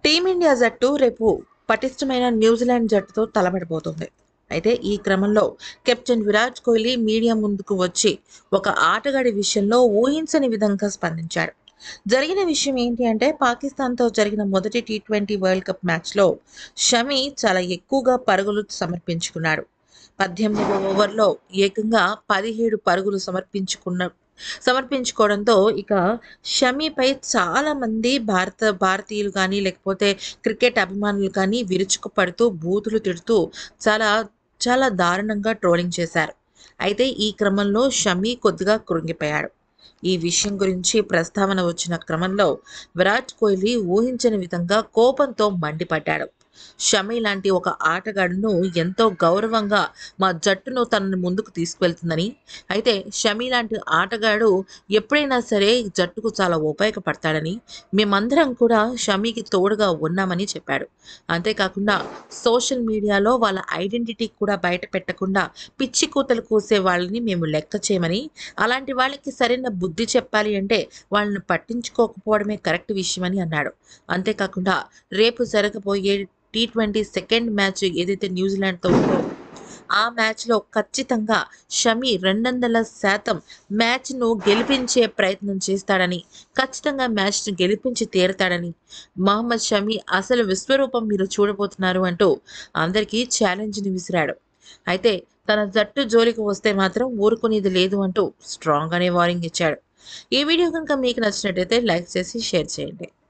team India జట్టు రేపు పటిష్టమైన న్యూజిలాండ్ జట్టుతో తలపడబోతోంది అయితే ఈ క్రమంలో కెప్టెన్ విరాట్ కోహ్లీ మీడియా ముందుకు వచ్చి ఒక ఆటగాడి విషయంలో ఊహించని విధంగా స్పందించాడు జరిగిన విషయం ఏంటి అంటే పాకిస్తాన్తో జరిగిన మొదటి టీ ట్వంటీ వరల్డ్ కప్ మ్యాచ్లో షమి చాలా ఎక్కువగా పరుగులు సమర్పించుకున్నాడు పద్దెనిమిదవ ఓవర్లో ఏకంగా పదిహేడు పరుగులు సమర్పించుకున్న సమర్పించుకోవడంతో ఇక షమీపై చాలా మంది భారత భారతీయులు కానీ లేకపోతే క్రికెట్ అభిమానులు కానీ విరుచుకుపడుతూ బూతులు తిడుతూ చాలా చాలా దారుణంగా ట్రోలింగ్ చేశారు అయితే ఈ క్రమంలో షమీ కొద్దిగా కృంగిపోయాడు ఈ విషయం గురించి ప్రస్తావన వచ్చిన క్రమంలో విరాట్ కోహ్లీ ఊహించని విధంగా కోపంతో మండిపడ్డాడు షమి లాంటి ఒక ఆటగాడును ఎంతో గౌరవంగా మా జట్టును తనని ముందుకు తీసుకువెళ్తుందని అయితే షమి లాంటి ఆటగాడు ఎప్పుడైనా సరే జట్టుకు చాలా ఉపయోగపడతాడని మేమందరం కూడా షమీకి తోడుగా ఉన్నామని చెప్పాడు అంతేకాకుండా సోషల్ మీడియాలో వాళ్ళ ఐడెంటిటీ కూడా బయట పెట్టకుండా పిచ్చి కూతలు కూసే వాళ్ళని మేము లెక్క చేయమని అలాంటి వాళ్ళకి సరైన బుద్ధి చెప్పాలి అంటే వాళ్ళని పట్టించుకోకపోవడమే కరెక్ట్ విషయమని అన్నాడు అంతేకాకుండా రేపు జరగబోయే టీ ట్వంటీ సెకండ్ మ్యాచ్ ఏదైతే న్యూజిలాండ్తో ఉందో ఆ మ్యాచ్లో ఖచ్చితంగా షమి రెండు వందల శాతం మ్యాచ్ను గెలిపించే ప్రయత్నం చేస్తాడని ఖచ్చితంగా మ్యాచ్ను గెలిపించి తీరతాడని మహమ్మద్ షమి అసలు విశ్వరూపం మీరు చూడబోతున్నారు అంటూ అందరికీ ఛాలెంజ్ని విసిరాడు అయితే తన జట్టు జోలికి వస్తే మాత్రం ఊరుకునేది లేదు అంటూ స్ట్రాంగ్గానే వార్నింగ్ ఇచ్చాడు ఈ వీడియో కనుక మీకు నచ్చినట్టయితే లైక్ చేసి షేర్ చేయండి